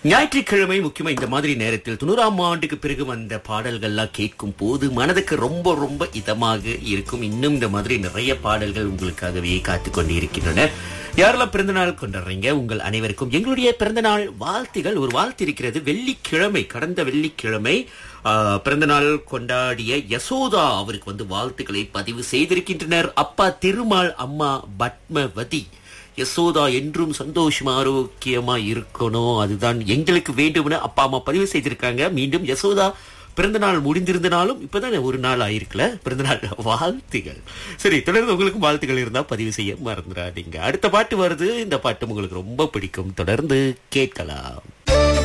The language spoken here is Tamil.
ஞாயிற்றுக்கிழமை முக்கியமா இந்த மாதிரி நேரத்தில் தொண்ணூறாம் ஆண்டுக்கு பிறகு வந்த பாடல்கள்லாம் கேட்கும் போது மனதுக்கு ரொம்ப ரொம்ப இதமாக இருக்கும் இன்னும் இந்த மாதிரி நிறைய பாடல்கள் உங்களுக்காகவே காத்து கொண்டு இருக்கின்றன யாரெல்லாம் பிறந்தநாள் கொண்டாடுறீங்க உங்கள் அனைவருக்கும் எங்களுடைய பிறந்தநாள் வாழ்த்துகள் ஒரு வாழ்த்து இருக்கிறது வெள்ளிக்கிழமை கடந்த வெள்ளிக்கிழமை ஆஹ், பிறந்தநாள் கொண்டாடிய யசோதா அவருக்கு வந்து வாழ்த்துக்களை பதிவு செய்திருக்கின்றனர் அப்பா திருமால் அம்மா பத்மவதி யசோதா என்றும் சந்தோஷமா ஆரோக்கியமா இருக்கணும் அதுதான் எங்களுக்கு வேண்டும்னு அப்பா அம்மா பதிவு செய்திருக்காங்க மீண்டும் யசோதா பிறந்த நாள் முடிந்திருந்தனாலும் இப்பதான் ஒரு நாள் ஆயிருக்குல பிறந்த நாள் வாழ்த்துகள் சரி தொடர்ந்து உங்களுக்கு வாழ்த்துகள் இருந்தா பதிவு செய்ய மறந்துடாதீங்க அடுத்த பாட்டு வருது இந்த பாட்டு உங்களுக்கு ரொம்ப பிடிக்கும் தொடர்ந்து கேட்கலாம்